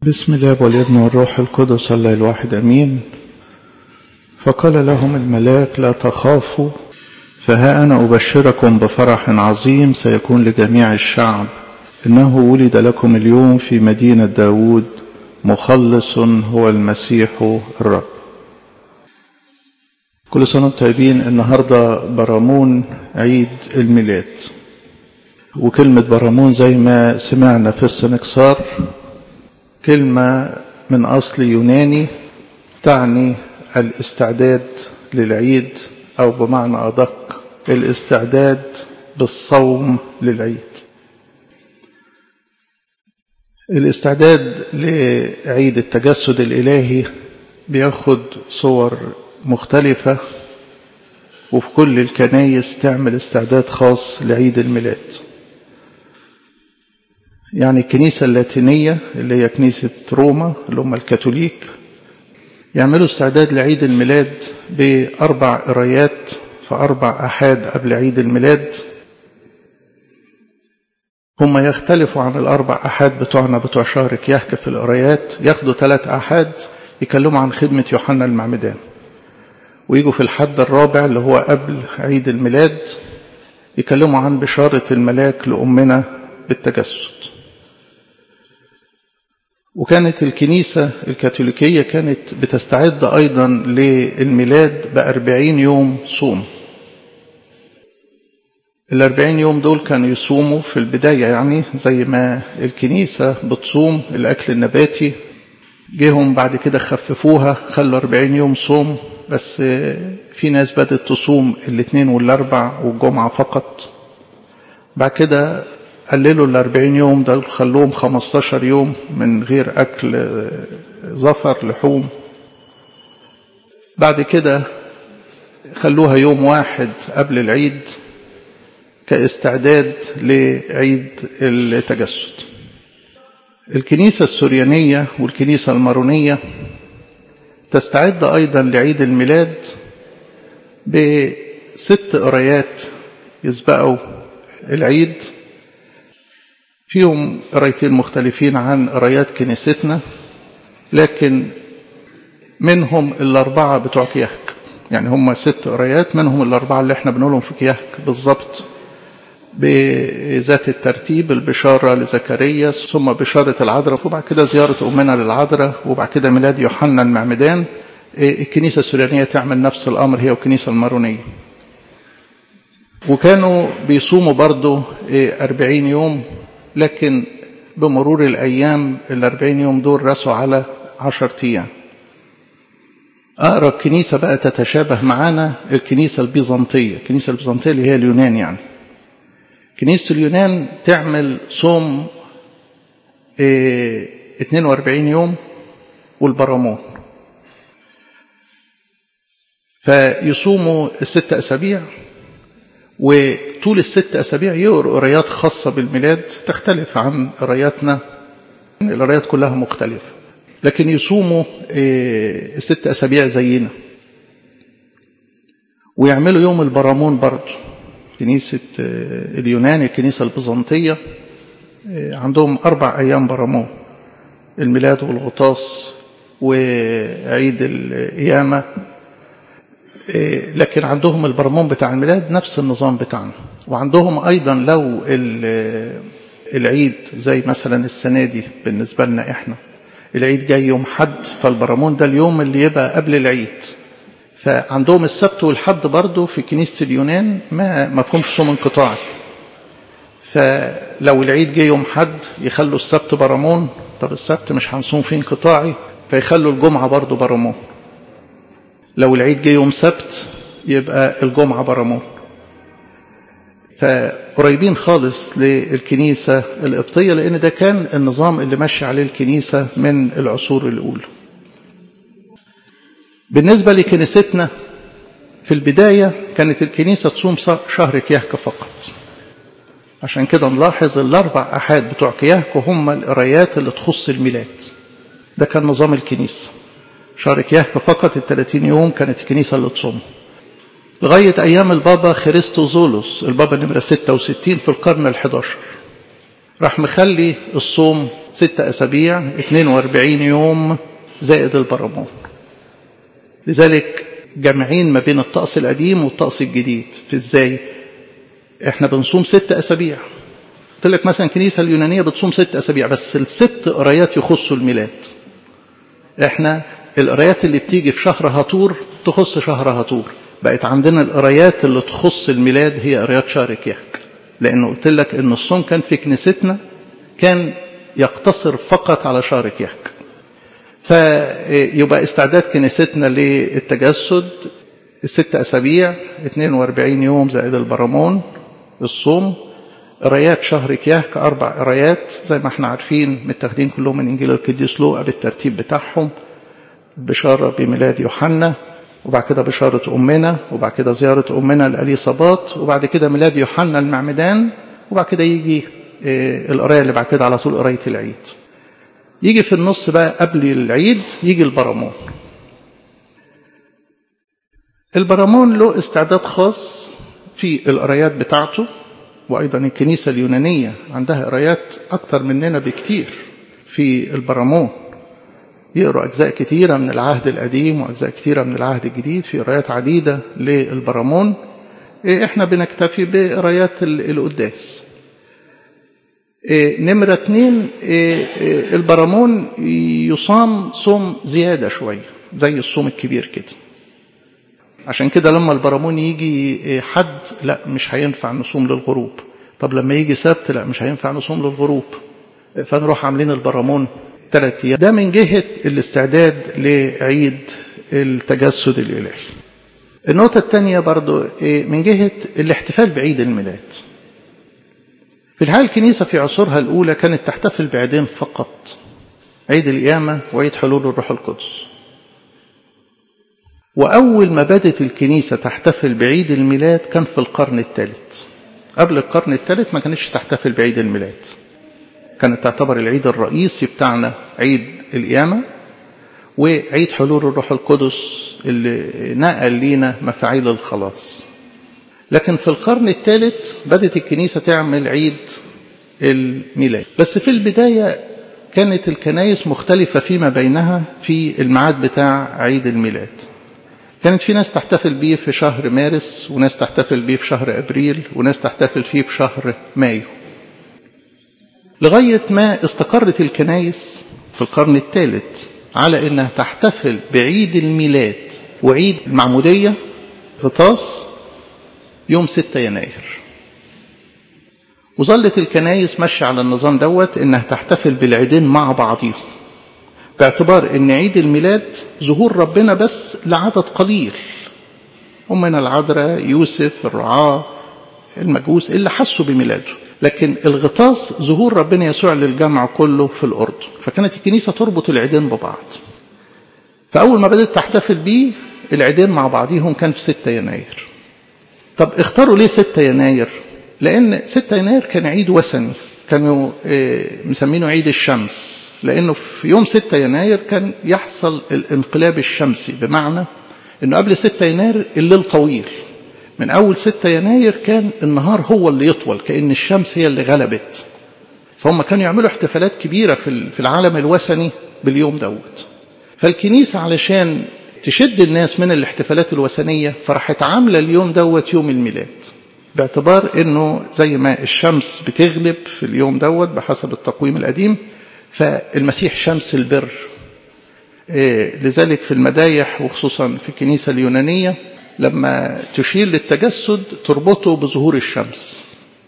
بسم الله والابن والروح القدس الله الواحد امين فقال لهم الملاك لا تخافوا فها انا ابشركم بفرح عظيم سيكون لجميع الشعب انه ولد لكم اليوم في مدينه داود مخلص هو المسيح الرب كل سنه وانتم طيبين النهارده برامون عيد الميلاد وكلمه برامون زي ما سمعنا في السنكسار كلمة من أصل يوناني تعني الاستعداد للعيد أو بمعنى أدق الاستعداد بالصوم للعيد الاستعداد لعيد التجسد الإلهي بياخد صور مختلفة وفي كل الكنايس تعمل استعداد خاص لعيد الميلاد يعني الكنيسة اللاتينية اللي هي كنيسة روما اللي هم الكاثوليك يعملوا استعداد لعيد الميلاد بأربع قرايات في أربع أحاد قبل عيد الميلاد هم يختلفوا عن الأربع أحاد بتوعنا بتوع شهر كيهك في القرايات ياخدوا ثلاث أحاد يكلموا عن خدمة يوحنا المعمدان ويجوا في الحد الرابع اللي هو قبل عيد الميلاد يكلموا عن بشارة الملاك لأمنا بالتجسد وكانت الكنيسة الكاثوليكية كانت بتستعد أيضا للميلاد بأربعين يوم صوم الأربعين يوم دول كانوا يصوموا في البداية يعني زي ما الكنيسة بتصوم الأكل النباتي جيهم بعد كده خففوها خلوا أربعين يوم صوم بس في ناس بدأت تصوم الاثنين والأربع والجمعة فقط بعد كده قللوا ال 40 يوم ده خلوهم 15 يوم من غير أكل زفر لحوم بعد كده خلوها يوم واحد قبل العيد كاستعداد لعيد التجسد الكنيسة السريانية والكنيسة المارونية تستعد أيضا لعيد الميلاد بست قرايات يسبقوا العيد فيهم قرايتين مختلفين عن قرايات كنيستنا لكن منهم الأربعة بتوع كيهك يعني هم ست قرايات منهم الأربعة اللي احنا بنقولهم في كيهك بالظبط بذات الترتيب البشارة لزكريا ثم بشارة العذراء وبعد كده زيارة أمنا للعذراء وبعد كده ميلاد يوحنا المعمدان الكنيسة السوريانية تعمل نفس الأمر هي والكنيسة المارونية وكانوا بيصوموا برضو أربعين يوم لكن بمرور الأيام الأربعين يوم دول رسوا على عشر أيام أقرب كنيسة بقى تتشابه معانا الكنيسة البيزنطية الكنيسة البيزنطية اللي هي اليونان يعني كنيسة اليونان تعمل صوم اه 42 يوم والبرامون فيصوموا الست أسابيع وطول الست أسابيع يقروا قرايات خاصة بالميلاد تختلف عن قراياتنا القرايات كلها مختلفة لكن يصوموا الست أسابيع زينا ويعملوا يوم البرامون برضه كنيسة اليونان الكنيسة البيزنطية عندهم أربع أيام برامون الميلاد والغطاس وعيد القيامة لكن عندهم البرمون بتاع الميلاد نفس النظام بتاعنا وعندهم أيضا لو العيد زي مثلا السنة دي بالنسبة لنا إحنا العيد جاي يوم حد فالبرمون ده اليوم اللي يبقى قبل العيد فعندهم السبت والحد برضه في كنيسة اليونان ما ما فيهمش صوم انقطاعي فلو العيد جه يوم حد يخلوا السبت برمون طب السبت مش هنصوم فيه انقطاعي فيخلوا الجمعة برضه برمون لو العيد جه يوم سبت يبقى الجمعة برمون فقريبين خالص للكنيسة القبطية لأن ده كان النظام اللي ماشي عليه الكنيسة من العصور الأولى بالنسبة لكنيستنا في البداية كانت الكنيسة تصوم شهر كيهك فقط عشان كده نلاحظ الأربع أحاد بتوع كيهك هم القرايات اللي تخص الميلاد ده كان نظام الكنيسة شهر كيهك فقط ال 30 يوم كانت الكنيسة اللي تصوم لغاية أيام البابا خريستوزولوس البابا نمرة 66 في القرن ال 11 راح مخلي الصوم ستة أسابيع 42 يوم زائد البرامون لذلك جامعين ما بين الطقس القديم والطقس الجديد في ازاي احنا بنصوم ست أسابيع قلت لك مثلا الكنيسة اليونانية بتصوم ست أسابيع بس الست قرايات يخصوا الميلاد احنا القرايات اللي بتيجي في شهر هطور تخص شهر هطور بقت عندنا القرايات اللي تخص الميلاد هي قرايات شهر كيهك لأنه قلت لك إن الصوم كان في كنيستنا كان يقتصر فقط على شهر كيهك فيبقى استعداد كنيستنا للتجسد الست أسابيع 42 يوم زائد البرامون الصوم قرايات شهر كيهك أربع قرايات زي ما احنا عارفين متاخدين كلهم من إنجيل القديس لوقا بالترتيب بتاعهم بشارة بميلاد يوحنا وبعد كده بشارة أمنا وبعد كده زيارة أمنا لأليصابات وبعد كده ميلاد يوحنا المعمدان وبعد كده يجي القراية اللي بعد كده على طول قراية العيد يجي في النص بقى قبل العيد يجي البرامون البرامون له استعداد خاص في القرايات بتاعته وأيضا الكنيسة اليونانية عندها قرايات أكتر مننا بكتير في البرامون يقروا أجزاء كتيرة من العهد القديم وأجزاء كتيرة من العهد الجديد في قرايات عديدة للبرامون إحنا بنكتفي بقرايات القداس نمرة اتنين البرامون يصام صوم زيادة شوية زي الصوم الكبير كده عشان كده لما البرامون يجي حد لا مش هينفع نصوم للغروب طب لما يجي سبت لا مش هينفع نصوم للغروب فنروح عاملين البرامون ثلاث أيام ده من جهة الاستعداد لعيد التجسد الإلهي النقطة الثانية برضو من جهة الاحتفال بعيد الميلاد في الحال الكنيسة في عصورها الأولى كانت تحتفل بعيدين فقط عيد القيامة وعيد حلول الروح القدس وأول ما بدت الكنيسة تحتفل بعيد الميلاد كان في القرن الثالث قبل القرن الثالث ما كانتش تحتفل بعيد الميلاد كانت تعتبر العيد الرئيسي بتاعنا عيد القيامة وعيد حلول الروح القدس اللي نقل لينا مفاعيل الخلاص لكن في القرن الثالث بدأت الكنيسة تعمل عيد الميلاد بس في البداية كانت الكنايس مختلفة فيما بينها في الميعاد بتاع عيد الميلاد كانت في ناس تحتفل بيه في شهر مارس وناس تحتفل بيه في شهر أبريل وناس تحتفل فيه في شهر مايو لغاية ما استقرت الكنايس في القرن الثالث على انها تحتفل بعيد الميلاد وعيد المعمودية غطاس يوم 6 يناير وظلت الكنايس ماشية على النظام دوت انها تحتفل بالعيدين مع بعضيهم باعتبار ان عيد الميلاد ظهور ربنا بس لعدد قليل أمنا العذراء يوسف الرعاة المجوس اللي حسوا بميلاده لكن الغطاس ظهور ربنا يسوع للجمع كله في الأردن فكانت الكنيسة تربط العيدين ببعض فأول ما بدأت تحتفل بيه العيدين مع بعضهم كان في 6 يناير طب اختاروا ليه 6 يناير لأن 6 يناير كان عيد وثني كانوا مسمينه عيد الشمس لأنه في يوم 6 يناير كان يحصل الانقلاب الشمسي بمعنى أنه قبل 6 يناير الليل طويل من أول 6 يناير كان النهار هو اللي يطول كأن الشمس هي اللي غلبت فهم كانوا يعملوا احتفالات كبيرة في العالم الوثني باليوم دوت فالكنيسة علشان تشد الناس من الاحتفالات الوثنية فراحت عاملة اليوم دوت يوم الميلاد باعتبار انه زي ما الشمس بتغلب في اليوم دوت بحسب التقويم القديم فالمسيح شمس البر إيه لذلك في المدايح وخصوصا في الكنيسة اليونانية لما تشير للتجسد تربطه بظهور الشمس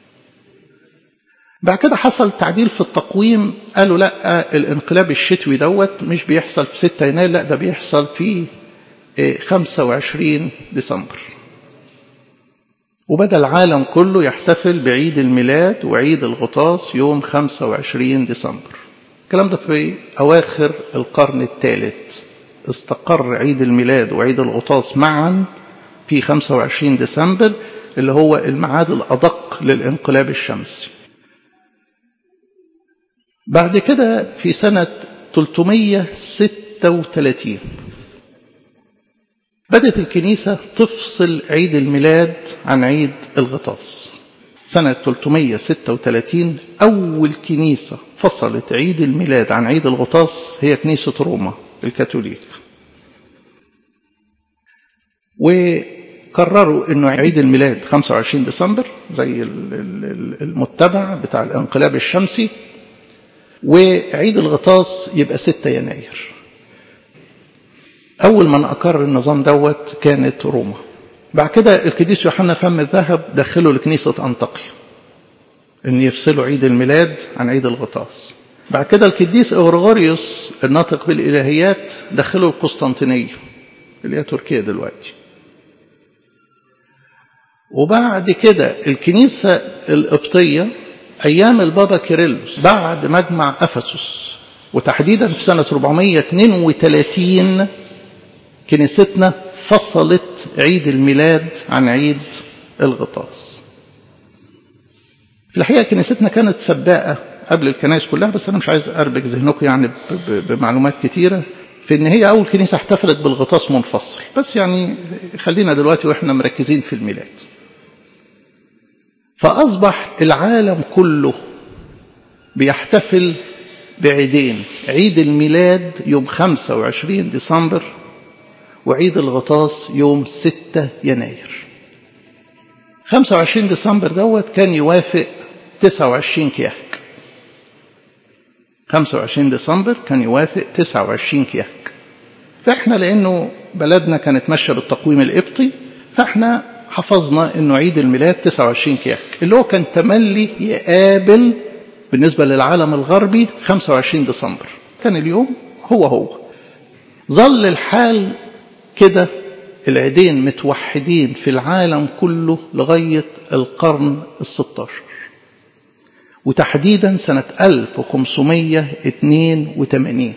بعد كده حصل تعديل في التقويم قالوا لا الانقلاب الشتوي دوت مش بيحصل في 6 يناير لا ده بيحصل في 25 ديسمبر وبدأ العالم كله يحتفل بعيد الميلاد وعيد الغطاس يوم 25 ديسمبر الكلام ده في أواخر القرن الثالث استقر عيد الميلاد وعيد الغطاس معا في 25 ديسمبر اللي هو الميعاد الأدق للانقلاب الشمسي بعد كده في سنة 336 بدأت الكنيسة تفصل عيد الميلاد عن عيد الغطاس سنة 336 أول كنيسة فصلت عيد الميلاد عن عيد الغطاس هي كنيسة روما الكاثوليك وقرروا أنه عيد الميلاد 25 ديسمبر زي المتبع بتاع الانقلاب الشمسي وعيد الغطاس يبقى 6 يناير أول من أقر النظام دوت كانت روما بعد كده القديس يوحنا فم الذهب دخلوا لكنيسة أنطاكيا إن يفصلوا عيد الميلاد عن عيد الغطاس بعد كده القديس أغرغوريوس الناطق بالإلهيات دخلوا القسطنطينية اللي هي تركيا دلوقتي وبعد كده الكنيسة القبطية أيام البابا كيرلس بعد مجمع أفسس وتحديدا في سنة 432 كنيستنا فصلت عيد الميلاد عن عيد الغطاس في الحقيقة كنيستنا كانت سباقة قبل الكنائس كلها بس أنا مش عايز أربك ذهنكم يعني بمعلومات كتيرة في إن هي أول كنيسة احتفلت بالغطاس منفصل بس يعني خلينا دلوقتي وإحنا مركزين في الميلاد فأصبح العالم كله بيحتفل بعيدين عيد الميلاد يوم 25 ديسمبر وعيد الغطاس يوم 6 يناير 25 ديسمبر دوت كان يوافق 29 كياك 25 ديسمبر كان يوافق 29 كياك فاحنا لانه بلدنا كانت ماشيه بالتقويم القبطي فاحنا حفظنا انه عيد الميلاد 29 كياك اللي هو كان تملي يقابل بالنسبه للعالم الغربي 25 ديسمبر كان اليوم هو هو ظل الحال كده العيدين متوحدين في العالم كله لغاية القرن الستاشر وتحديدا سنة 1582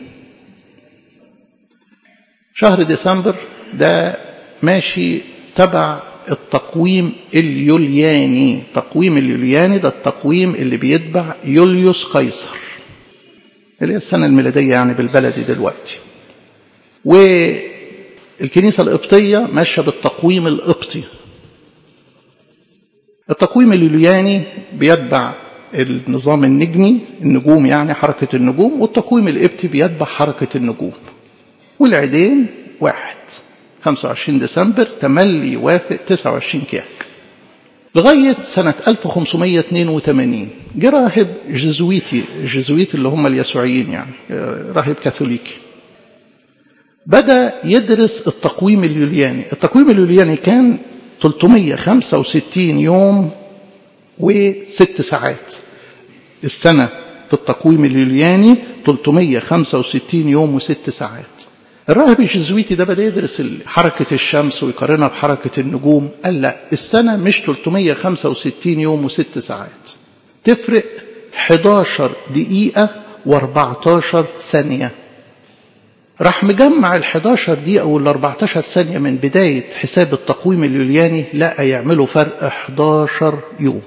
شهر ديسمبر ده ماشي تبع التقويم اليولياني التقويم اليولياني ده التقويم اللي بيتبع يوليوس قيصر اللي هي السنة الميلادية يعني بالبلدي دلوقتي والكنيسة القبطية ماشية بالتقويم القبطي التقويم اليولياني بيتبع النظام النجمي النجوم يعني حركة النجوم والتقويم القبطي بيتبع حركة النجوم والعيدين واحد 25 ديسمبر تملي يوافق 29 كياك لغاية سنة 1582 جه راهب جزويتي الجزويت اللي هم اليسوعيين يعني راهب كاثوليكي بدأ يدرس التقويم اليولياني التقويم اليولياني كان 365 يوم وست ساعات السنة في التقويم اليولياني 365 يوم وست ساعات الراهب الجزويتي ده بدأ يدرس حركة الشمس ويقارنها بحركة النجوم قال لا السنة مش 365 يوم وست ساعات تفرق 11 دقيقة و14 ثانية راح مجمع ال 11 دقيقة وال 14 ثانية من بداية حساب التقويم اليولياني لقى يعملوا فرق 11 يوم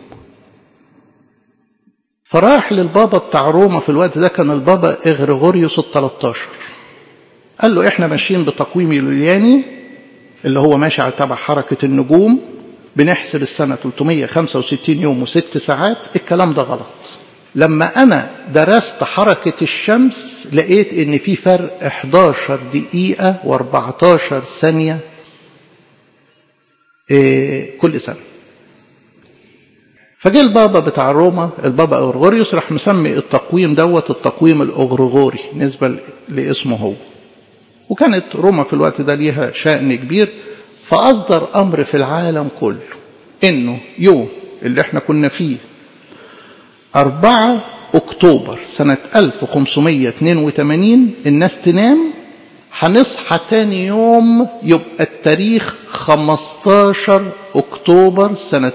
فراح للبابا بتاع روما في الوقت ده كان البابا إغريغوريوس ال 13 قال له احنا ماشيين بتقويم يولياني اللي هو ماشي على تبع حركة النجوم بنحسب السنة 365 يوم وست ساعات الكلام ده غلط لما أنا درست حركة الشمس لقيت إن في فرق 11 دقيقة و14 ثانية إيه كل سنة فجه البابا بتاع روما البابا أغرغوريوس راح مسمي التقويم دوت التقويم الأغرغوري نسبة لاسمه هو وكانت روما في الوقت ده ليها شأن كبير فأصدر أمر في العالم كله إنه يوم اللي احنا كنا فيه 4 أكتوبر سنة 1582 الناس تنام هنصحى تاني يوم يبقى التاريخ 15 أكتوبر سنة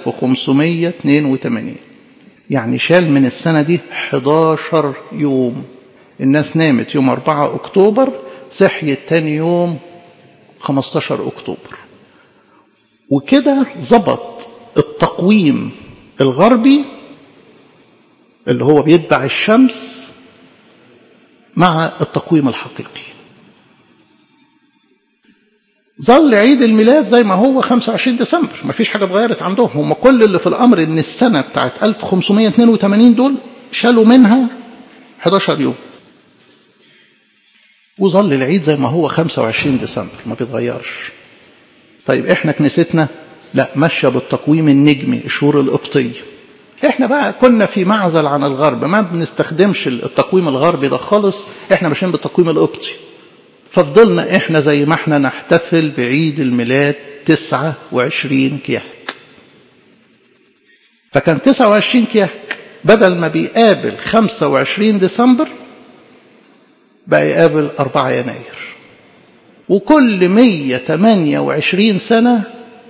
1582 يعني شال من السنة دي 11 يوم الناس نامت يوم 4 أكتوبر صحيت تاني يوم 15 أكتوبر وكده ظبط التقويم الغربي اللي هو بيتبع الشمس مع التقويم الحقيقي ظل عيد الميلاد زي ما هو 25 ديسمبر ما فيش حاجة اتغيرت عندهم هم كل اللي في الأمر إن السنة بتاعت 1582 دول شالوا منها 11 يوم وظل العيد زي ما هو 25 ديسمبر ما بيتغيرش طيب احنا كنيستنا لا ماشيه بالتقويم النجمي الشهور القبطيه احنا بقى كنا في معزل عن الغرب ما بنستخدمش التقويم الغربي ده خالص احنا ماشيين بالتقويم القبطي ففضلنا احنا زي ما احنا نحتفل بعيد الميلاد 29 كيهك فكان 29 كيهك بدل ما بيقابل 25 ديسمبر بقى يقابل 4 يناير وكل 128 سنة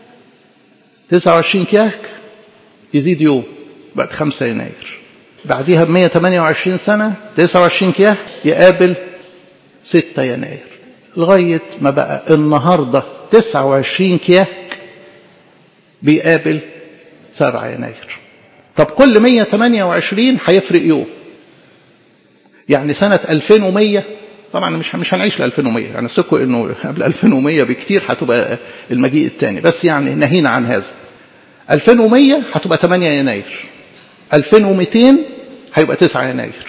29 كيهك يزيد يوم بقت 5 يناير بعديها ب 128 سنة 29 كيهك يقابل 6 يناير لغاية ما بقى النهاردة 29 كيهك بيقابل 7 يناير طب كل 128 هيفرق يوم يعني سنة 2100 طبعا مش مش هنعيش ل 2100 يعني ثقوا انه قبل 2100 بكتير هتبقى المجيء الثاني بس يعني نهينا عن هذا 2100 هتبقى 8 يناير 2200 هيبقى 9 يناير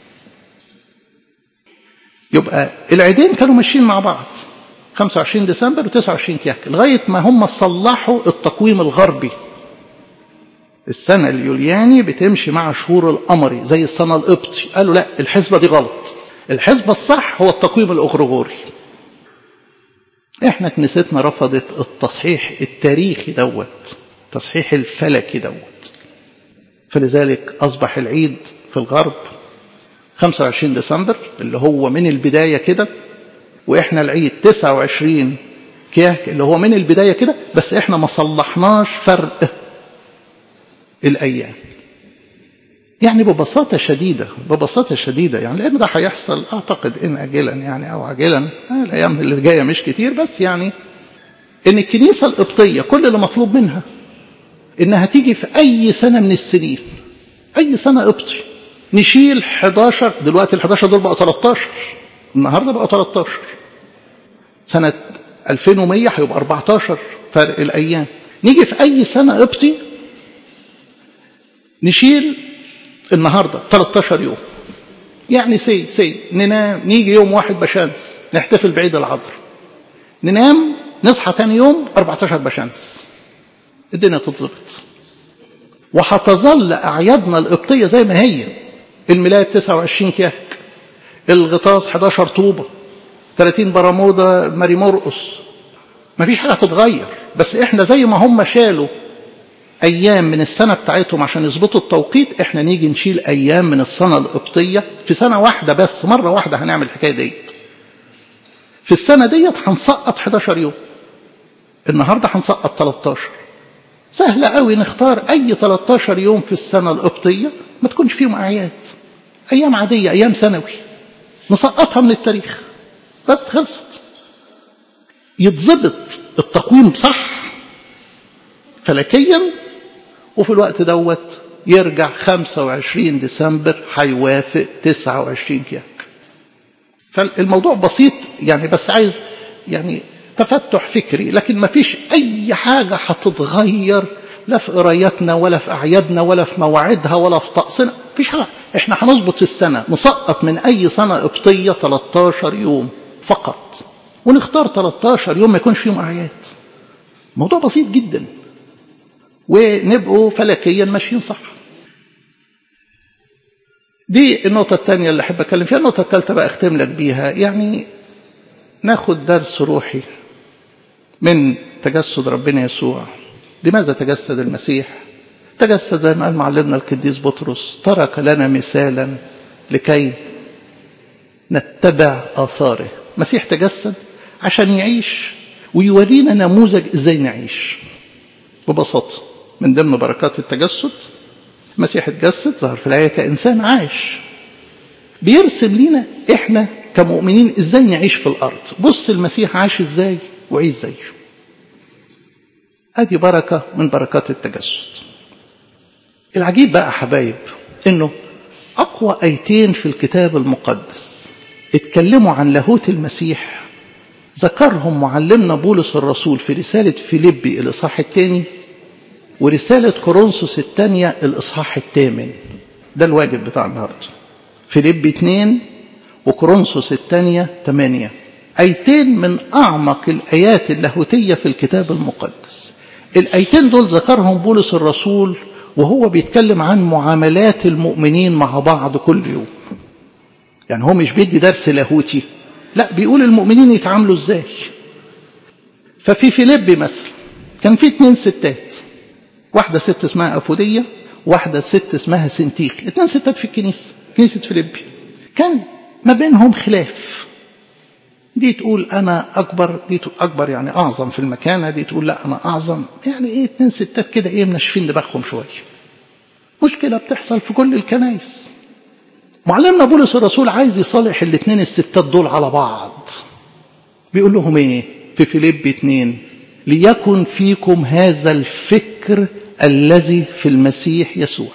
يبقى العيدين كانوا ماشيين مع بعض 25 ديسمبر و29 كياك لغايه ما هم صلحوا التقويم الغربي السنه اليولياني بتمشي مع شهور القمري زي السنه القبطي قالوا لا الحسبه دي غلط الحسبة الصح هو التقويم الأغريغوري احنا كنيستنا رفضت التصحيح التاريخي دوت التصحيح الفلكي دوت فلذلك أصبح العيد في الغرب 25 ديسمبر اللي هو من البداية كده وإحنا العيد 29 كياك اللي هو من البداية كده بس إحنا ما صلحناش فرق الأيام يعني ببساطة شديدة ببساطة شديدة يعني لأن ده هيحصل أعتقد إن أجلا يعني أو عاجلا الأيام اللي جاية مش كتير بس يعني إن الكنيسة القبطية كل اللي مطلوب منها إنها تيجي في أي سنة من السنين أي سنة قبطي نشيل 11 دلوقتي ال 11 دول بقوا 13 النهارده بقوا 13 سنة 2100 هيبقى 14 فرق الأيام نيجي في أي سنة قبطي نشيل النهارده 13 يوم يعني سي سي ننام نيجي يوم واحد بشمس نحتفل بعيد العذر ننام نصحى تاني يوم 14 بشمس الدنيا تتظبط وهتظل أعيادنا القبطية زي ما هي الميلاد 29 كيهك الغطاس 11 طوبة 30 برمودا ماري مرقص مفيش حاجة هتتغير بس احنا زي ما هم شالوا أيام من السنة بتاعتهم عشان يظبطوا التوقيت احنا نيجي نشيل أيام من السنة القبطية في سنة واحدة بس مرة واحدة هنعمل الحكاية ديت في السنة ديت هنسقط 11 يوم النهاردة هنسقط 13 سهلة قوي نختار أي 13 يوم في السنة القبطية ما تكونش فيهم أعياد أيام عادية أيام سنوي نسقطها من التاريخ بس خلصت يتظبط التقويم صح فلكيا وفي الوقت دوت يرجع 25 ديسمبر هيوافق 29 كياك فالموضوع بسيط يعني بس عايز يعني تفتح فكري لكن ما فيش أي حاجة هتتغير لا في قرايتنا ولا في أعيادنا ولا في مواعيدها ولا في طقسنا فيش حاجة احنا هنظبط السنة نسقط من أي سنة قبطية 13 يوم فقط ونختار 13 يوم ما يكونش فيهم أعياد موضوع بسيط جدا ونبقوا فلكيا ماشيين صح دي النقطة الثانية اللي أحب أتكلم فيها النقطة الثالثة بقى أختم لك بيها يعني ناخد درس روحي من تجسد ربنا يسوع لماذا تجسد المسيح تجسد زي ما قال معلمنا القديس بطرس ترك لنا مثالا لكي نتبع آثاره مسيح تجسد عشان يعيش ويورينا نموذج ازاي نعيش ببساطة من ضمن بركات التجسد المسيح اتجسد ظهر في الآية كإنسان عايش بيرسم لنا احنا كمؤمنين ازاي نعيش في الأرض بص المسيح عاش ازاي وعيش زيه ادي بركة من بركات التجسد العجيب بقى حبايب انه اقوى ايتين في الكتاب المقدس اتكلموا عن لاهوت المسيح ذكرهم معلمنا بولس الرسول في رسالة فيليبي الإصحاح الثاني ورسالة كورنثوس الثانية الإصحاح الثامن ده الواجب بتاع النهاردة فيليبي 2 وكورنثوس الثانية 8 أيتين من أعمق الآيات اللاهوتية في الكتاب المقدس الآيتين دول ذكرهم بولس الرسول وهو بيتكلم عن معاملات المؤمنين مع بعض كل يوم يعني هو مش بيدي درس لاهوتي لا بيقول المؤمنين يتعاملوا ازاي ففي فيليبي مثلا كان في اتنين ستات واحدة ست اسمها أفودية واحدة ست اسمها سنتيخ اتنين ستات في الكنيسة كنيسة فيليبي كان ما بينهم خلاف دي تقول أنا أكبر دي تقول أكبر يعني أعظم في المكانة دي تقول لا أنا أعظم يعني إيه اتنين ستات كده إيه منشفين دماغهم شوية مشكلة بتحصل في كل الكنايس معلمنا بولس الرسول عايز يصالح الاثنين الستات دول على بعض بيقول لهم ايه في فيليب اتنين ليكن فيكم هذا الفكر الذي في المسيح يسوع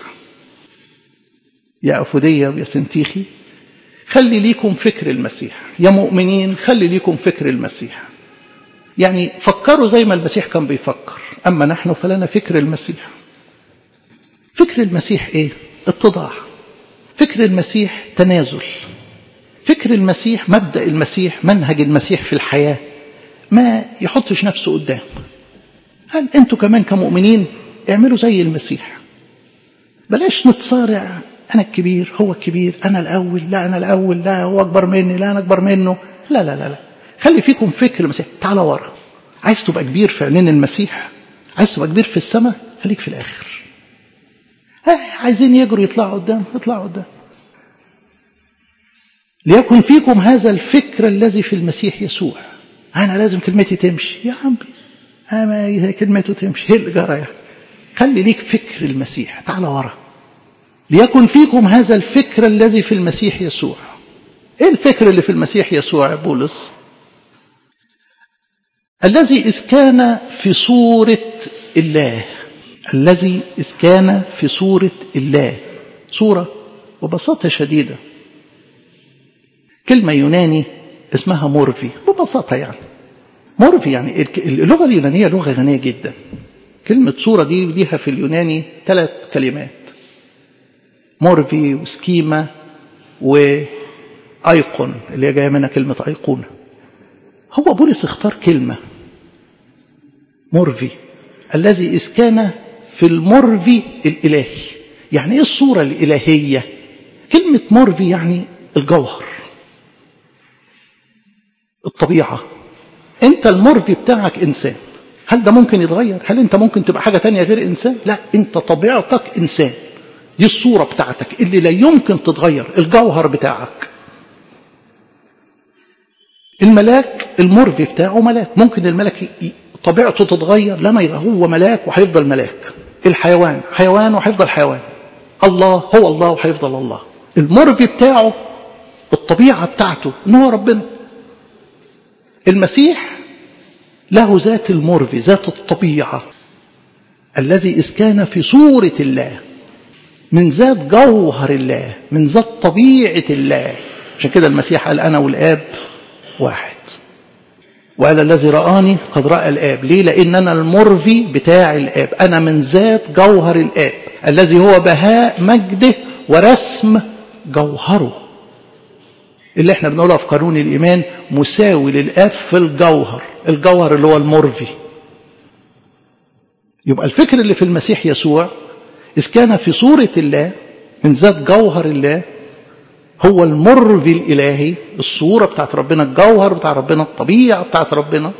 يا أفودية ويا سنتيخي خلي ليكم فكر المسيح يا مؤمنين خلي ليكم فكر المسيح يعني فكروا زي ما المسيح كان بيفكر أما نحن فلنا فكر المسيح فكر المسيح ايه اتضاع فكر المسيح تنازل فكر المسيح مبدأ المسيح منهج المسيح في الحياة ما يحطش نفسه قدام قال انتوا كمان كمؤمنين اعملوا زي المسيح بلاش نتصارع انا الكبير هو الكبير انا الاول لا انا الاول لا هو اكبر مني لا انا اكبر منه لا لا لا لا خلي فيكم فكر المسيح تعال ورا عايز تبقى كبير في عينين المسيح عايز تبقى كبير في السماء خليك في الاخر عايزين يجروا يطلعوا قدام اطلعوا قدام ليكن فيكم هذا الفكر الذي في المسيح يسوع انا لازم كلمتي تمشي يا عمي انا كلمته تمشي هي اللي جرى يعني خلي ليك فكر المسيح تعال ورا ليكن فيكم هذا الفكر الذي في المسيح يسوع ايه الفكر اللي في المسيح يسوع يا بولس الذي إذ كان في صورة الله الذي إذ كان في صورة الله صورة ببساطة شديدة كلمة يوناني اسمها مورفي ببساطة يعني مورفي يعني اللغة اليونانية لغة غنية جدا كلمة صورة دي ليها في اليوناني ثلاث كلمات مورفي وسكيما وأيقون اللي هي جاية منها كلمة أيقونة هو بولس اختار كلمة مورفي الذي إذ كان في المرفي الإلهي يعني إيه الصورة الإلهية كلمة مرفي يعني الجوهر الطبيعة أنت المرفي بتاعك إنسان هل ده ممكن يتغير هل أنت ممكن تبقى حاجة تانية غير إنسان لا أنت طبيعتك إنسان دي الصورة بتاعتك اللي لا يمكن تتغير الجوهر بتاعك الملاك المرفي بتاعه ملاك ممكن الملاك طبيعته تتغير لا ما هو ملاك وهيفضل ملاك الحيوان حيوان وهيفضل حيوان الله هو الله وهيفضل الله المرفي بتاعه الطبيعة بتاعته ان هو ربنا المسيح له ذات المرفي ذات الطبيعة الذي إذ كان في صورة الله من ذات جوهر الله من ذات طبيعة الله عشان كده المسيح قال أنا والآب واحد وقال الذي رآني قد رأى الآب ليه لأن أنا المرفي بتاع الآب أنا من ذات جوهر الآب الذي هو بهاء مجده ورسم جوهره اللي احنا بنقولها في قانون الإيمان مساوي للآب في الجوهر الجوهر اللي هو المرفي يبقى الفكر اللي في المسيح يسوع إذ كان في صورة الله من ذات جوهر الله هو المرفي الإلهي الصورة بتاعت ربنا الجوهر بتاع ربنا الطبيعة بتاعت ربنا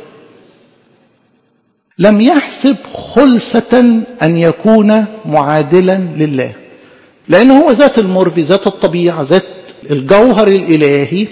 لم يحسب خلسة أن يكون معادلا لله لأنه هو ذات المرفي ذات الطبيعة ذات الجوهر الإلهي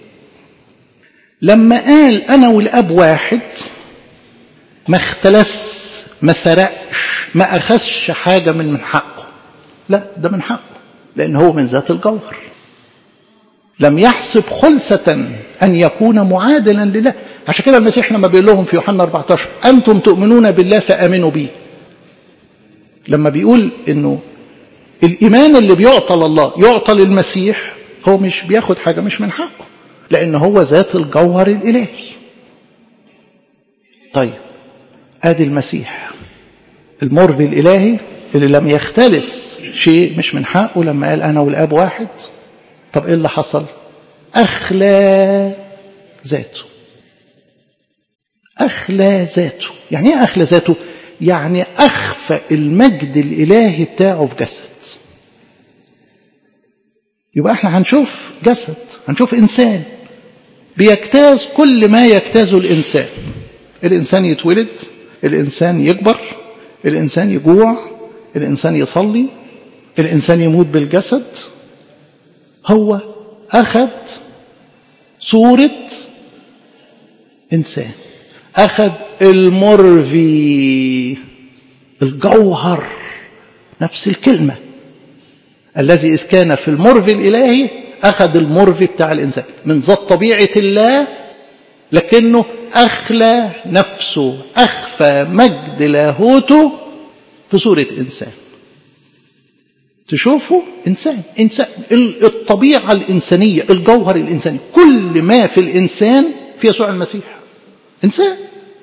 لما قال أنا والأب واحد ما اختلس ما سرقش ما أخذش حاجة من من حقه لا ده من حقه لأن هو من ذات الجوهر لم يحسب خلسة أن يكون معادلا لله عشان كده المسيح لما بيقول لهم في يوحنا 14 أنتم تؤمنون بالله فآمنوا بي لما بيقول إنه الإيمان اللي بيعطى لله يعطى للمسيح هو مش بياخد حاجة مش من حقه لأن هو ذات الجوهر الإلهي طيب ادي المسيح المرضي الالهي اللي لم يختلس شيء مش من حقه لما قال انا والاب واحد طب ايه اللي حصل اخلى ذاته اخلى ذاته يعني ايه اخلى ذاته يعني اخفى المجد الالهي بتاعه في جسد يبقى احنا هنشوف جسد هنشوف انسان بيجتاز كل ما يجتازه الانسان الانسان يتولد الانسان يكبر الانسان يجوع الانسان يصلي الانسان يموت بالجسد هو اخذ صوره انسان اخذ المرفي الجوهر نفس الكلمه الذي إذ كان في المرفي الإلهي أخذ المرفي بتاع الإنسان من ذات طبيعة الله لكنه أخلى نفسه أخفى مجد لاهوته في صورة إنسان تشوفوا إنسان إنسان الطبيعة الإنسانية الجوهر الإنساني كل ما في الإنسان في يسوع المسيح إنسان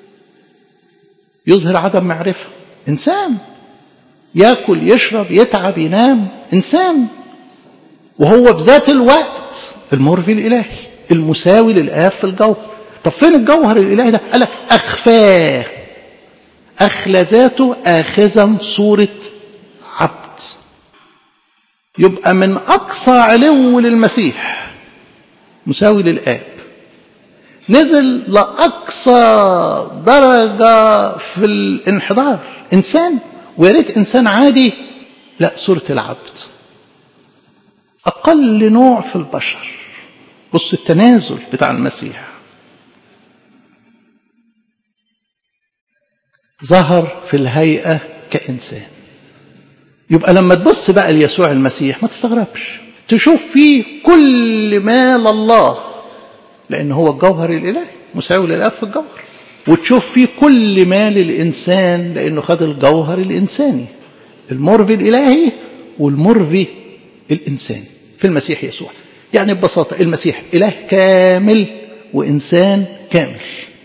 يظهر عدم معرفة إنسان ياكل يشرب يتعب ينام انسان وهو في ذات الوقت المرفي الالهي المساوي للاب في الجوهر طب فين الجوهر الالهي ده قال لك اخفاه اخلى ذاته اخذا صوره عبد يبقى من اقصى علو للمسيح مساوي للاب نزل لاقصى درجه في الانحدار انسان ويا ريت انسان عادي لا صورة العبد أقل نوع في البشر بص التنازل بتاع المسيح ظهر في الهيئة كإنسان يبقى لما تبص بقى ليسوع المسيح ما تستغربش تشوف فيه كل ما لله لأن هو الجوهر الإلهي مساوي للأب في الجوهر وتشوف فيه كل ما للإنسان لأنه خد الجوهر الإنساني المرفي الإلهي والمرفي الإنساني في المسيح يسوع يعني ببساطة المسيح إله كامل وإنسان كامل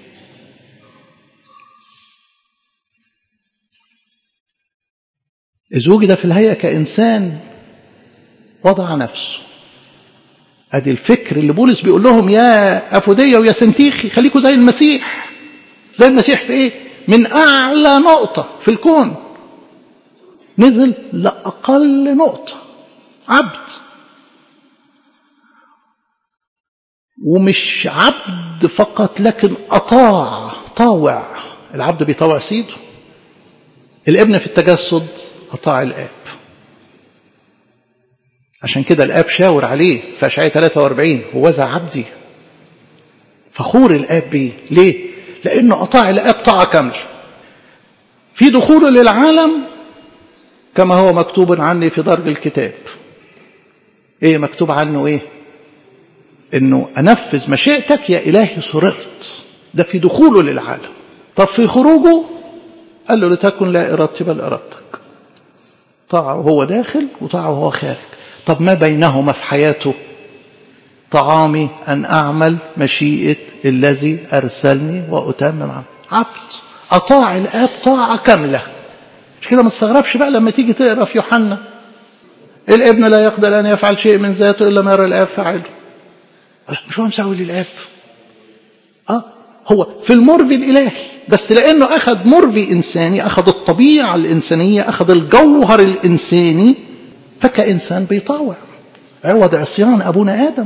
إذ وجد في الهيئة كإنسان وضع نفسه ادي الفكر اللي بولس بيقول لهم يا افوديه ويا سنتيخي خليكوا زي المسيح زي المسيح في ايه من اعلى نقطه في الكون نزل لاقل نقطه عبد ومش عبد فقط لكن اطاع طاوع العبد بيطاوع سيده الابن في التجسد اطاع الاب عشان كده الاب شاور عليه في اشعياء 43 هو ذا عبدي فخور الاب بيه ليه لانه اطاع الاب طاعه كامله في دخوله للعالم كما هو مكتوب عني في درج الكتاب ايه مكتوب عنه ايه انه انفذ مشيئتك يا الهي سررت ده في دخوله للعالم طب في خروجه قال له لتكن لا ارادتي بل ارادتك طاعه وهو داخل وطاعه وهو خارج طب ما بينهما في حياته طعامي أن أعمل مشيئة الذي أرسلني وأتمم عمل عبد أطاع الآب طاعة كاملة مش كده ما تستغربش بقى لما تيجي تقرا في يوحنا الابن لا يقدر أن يفعل شيء من ذاته إلا ما يرى الآب فعله مش هو مساوي للآب آه هو في المرفي الإلهي بس لأنه أخذ مرفي إنساني أخذ الطبيعة الإنسانية أخذ الجوهر الإنساني فكإنسان بيطاوع عوض عصيان أبونا آدم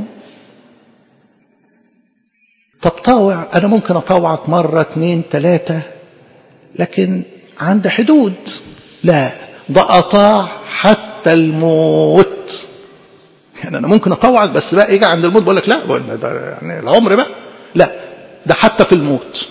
طب طاوع أنا ممكن أطاوعك مرة اتنين تلاتة لكن عند حدود لا ده أطاع حتى الموت يعني أنا ممكن أطوعك بس بقى يجي عند الموت بقول لك لا ده يعني العمر بقى لا ده حتى في الموت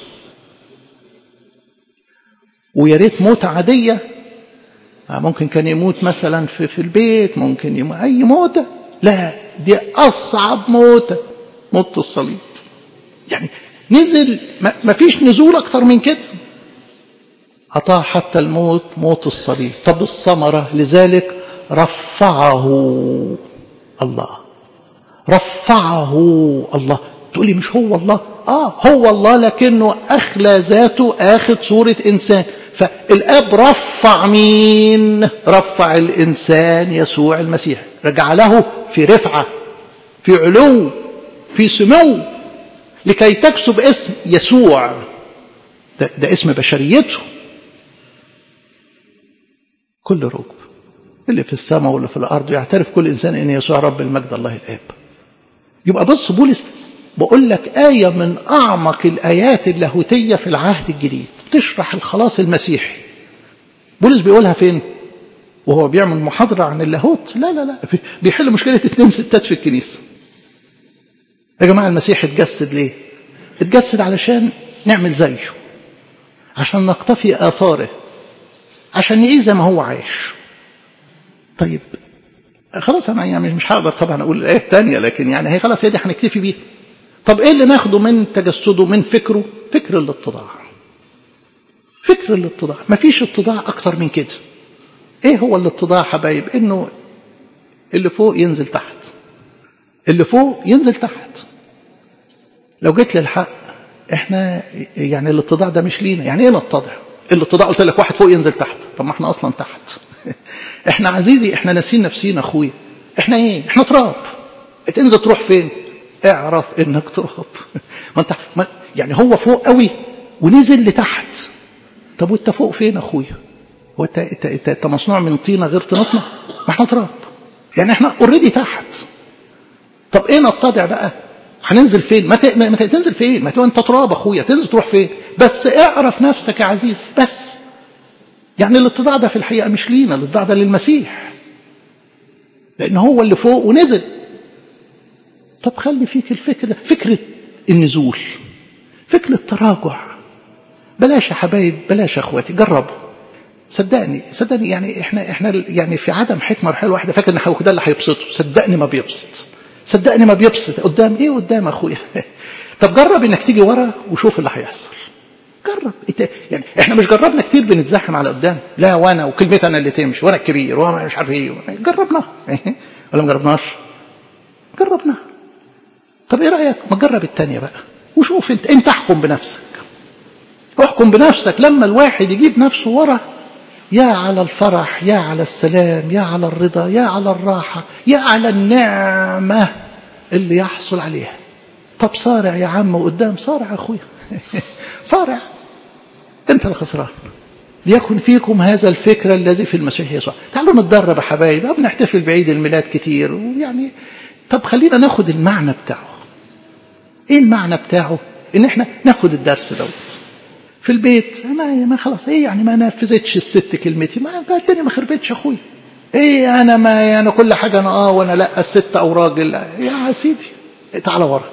ويا ريت موت عادية ممكن كان يموت مثلا في, في البيت ممكن يموت أي موتة لا دي أصعب موتة موت الصليب يعني نزل ما فيش نزول أكتر من كده أطاع حتى الموت موت الصليب طب الثمرة لذلك رفعه الله رفعه الله تقولي مش هو الله اه هو الله لكنه اخلى ذاته اخذ صورة انسان فالاب رفع مين رفع الانسان يسوع المسيح رجعله في رفعة في علو في سمو لكي تكسب اسم يسوع ده, ده اسم بشريته كل ركب اللي في السماء واللي في الارض يعترف كل انسان ان يسوع رب المجد الله الاب يبقى بص بولس بقول لك آية من أعمق الآيات اللاهوتية في العهد الجديد تشرح الخلاص المسيحي بولس بيقولها فين وهو بيعمل محاضرة عن اللاهوت لا لا لا بيحل مشكلة اتنين ستات في الكنيسة يا جماعة المسيح اتجسد ليه اتجسد علشان نعمل زيه عشان نقتفي آثاره عشان نعيش زي ما هو عايش طيب خلاص انا يعني مش هقدر طبعا اقول الايه الثانيه لكن يعني هي خلاص هي دي هنكتفي بيها طب ايه اللي ناخده من تجسده من فكره فكر الاتضاع فكر الاتضاع مفيش اتضاع اكتر من كده ايه هو الاتضاع حبايب انه اللي فوق ينزل تحت اللي فوق ينزل تحت لو جيت للحق احنا يعني الاتضاع ده مش لينا يعني ايه نتضع الاتضاع قلت لك واحد فوق ينزل تحت طب ما احنا اصلا تحت احنا عزيزي احنا ناسين نفسينا اخويا احنا ايه احنا تراب تنزل تروح فين اعرف انك تراب ما انت ما يعني هو فوق قوي ونزل لتحت طب وانت فوق فين اخويا هو انت انت انت, انت مصنوع من طينه غير طينتنا ما احنا تراب يعني احنا اوريدي تحت طب ايه نتضع بقى هننزل فين ما, ت... ما تنزل فين ما تبقى انت تراب اخويا تنزل تروح فين بس اعرف نفسك يا عزيزي بس يعني الاتضاع ده في الحقيقه مش لينا الاتضاع ده للمسيح لان هو اللي فوق ونزل طب خلي فيك الفكر ده فكره النزول فكره التراجع بلاش يا حبايب بلاش يا اخواتي جربوا صدقني صدقني يعني احنا احنا يعني في عدم حكمه روحيه الواحد فاكر ان هو ده اللي هيبسطه صدقني ما بيبسط صدقني ما بيبسط قدام ايه قدام اخويا طب جرب انك تيجي ورا وشوف اللي هيحصل جرب يعني احنا مش جربنا كتير بنتزاحم على قدام لا وانا وكلمتي انا اللي تمشي وانا الكبير وانا مش عارف ايه جربناها ولا ما جربناش جربناها طب ايه رايك ما تجرب الثانيه بقى وشوف انت انت احكم بنفسك احكم بنفسك لما الواحد يجيب نفسه ورا يا على الفرح يا على السلام يا على الرضا يا على الراحة يا على النعمة اللي يحصل عليها طب صارع يا عم وقدام صارع يا أخويا صارع أنت الخسران ليكن فيكم هذا الفكر الذي في المسيح يسوع تعالوا نتدرب يا حبايب بنحتفل بعيد الميلاد كتير ويعني طب خلينا ناخد المعنى بتاعه ايه المعنى بتاعه ان احنا ناخد الدرس دوت في البيت ما ما خلاص ايه يعني ما نفذتش الست كلمتي ما الدنيا ما خربتش اخويا ايه انا ما انا كل حاجه انا اه وانا لا الست او راجل يا سيدي تعالى ورا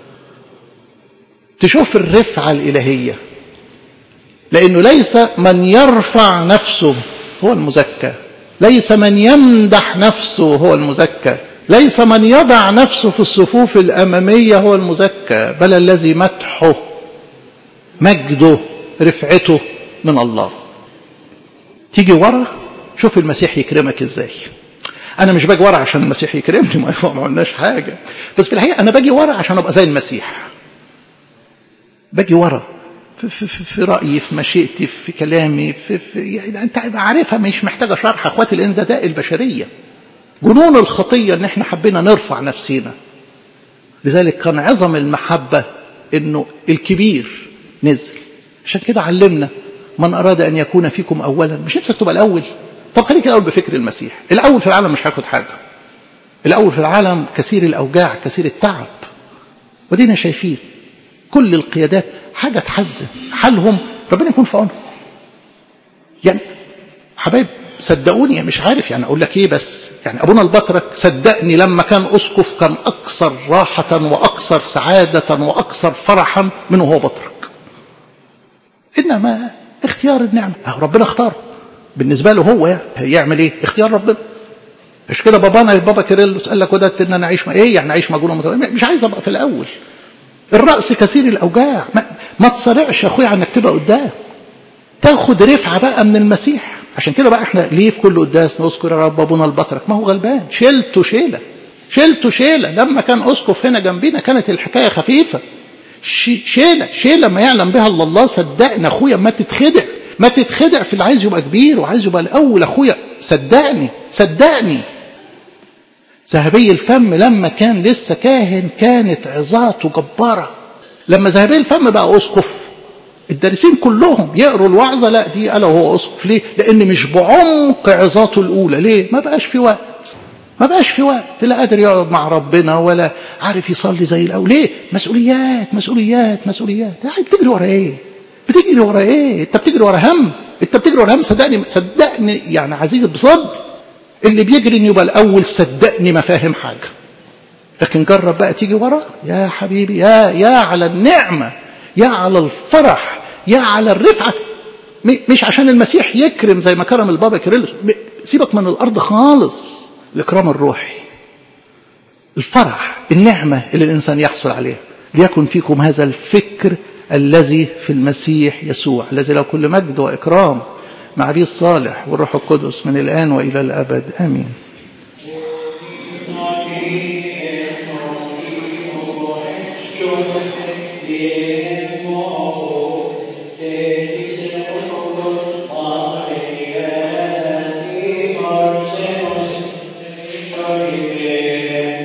تشوف الرفعه الالهيه لانه ليس من يرفع نفسه هو المزكى ليس من يمدح نفسه هو المزكى ليس من يضع نفسه في الصفوف الاماميه هو المزكى بل الذي مدحه مجده رفعته من الله تيجي ورا شوف المسيح يكرمك ازاي انا مش باجي ورا عشان المسيح يكرمني ما عملناش حاجه بس في الحقيقه انا باجي ورا عشان ابقى زي المسيح باجي ورا في, في, في, في رايي في مشيئتي في كلامي في, في يعني انت عارفها مش محتاجه شرح اخواتي لان ده داء البشريه جنون الخطيه ان احنا حبينا نرفع نفسينا لذلك كان عظم المحبه انه الكبير نزل عشان كده علمنا من أراد أن يكون فيكم أولا مش نفسك تبقى الأول طب خليك الأول بفكر المسيح الأول في العالم مش هياخد حاجة الأول في العالم كثير الأوجاع كثير التعب ودينا شايفين كل القيادات حاجة تحزن حالهم ربنا يكون في عونهم يعني حبايب صدقوني مش عارف يعني اقول لك ايه بس يعني ابونا البطرك صدقني لما كان اسقف كان اكثر راحه واكثر سعاده واكثر فرحا من وهو بطرك انما اختيار النعمه ربنا اختاره بالنسبه له هو يعني هيعمل ايه اختيار ربنا مش كده بابانا بابا كيرلس قال لك ودت ان انا اعيش ايه يعني اعيش مجنون مش عايز ابقى في الاول الراس كثير الاوجاع ما, ما تصارعش يا اخويا انك تبقى قدام تاخد رفعه بقى من المسيح عشان كده بقى احنا ليه في كل قداس نذكر يا رب ابونا البطرك ما هو غلبان شيلته شيله شيلته شيلة لما كان أسقف هنا جنبينا كانت الحكاية خفيفة شيلة شيلة ما يعلم بها إلا الله صدقني أخويا ما تتخدع ما تتخدع في اللي عايز يبقى كبير وعايز يبقى الأول أخويا صدقني صدقني ذهبي الفم لما كان لسه كاهن كانت عظاته جبارة لما ذهبي الفم بقى أسقف الدارسين كلهم يقروا الوعظة لا دي قال هو أسقف ليه لأن مش بعمق عظاته الأولى ليه ما بقاش في وقت ما بقاش في وقت لا قادر يقعد مع ربنا ولا عارف يصلي زي الأول ليه مسؤوليات مسؤوليات مسؤوليات يعني بتجري ورا ايه بتجري ورا ايه انت بتجري ورا هم انت بتجري ورا هم صدقني صدقني يعني عزيزي بصد اللي بيجري انه يبقى الاول صدقني ما فاهم حاجه لكن جرب بقى تيجي ورا يا حبيبي يا يا على النعمه يا على الفرح يا على الرفعه مش عشان المسيح يكرم زي ما كرم البابا كيرلس سيبك من الارض خالص الاكرام الروحي الفرح النعمه اللي الانسان يحصل عليها ليكن فيكم هذا الفكر الذي في المسيح يسوع الذي له كل مجد واكرام مع أبي الصالح والروح القدس من الآن وإلى الأبد آمين Yeah.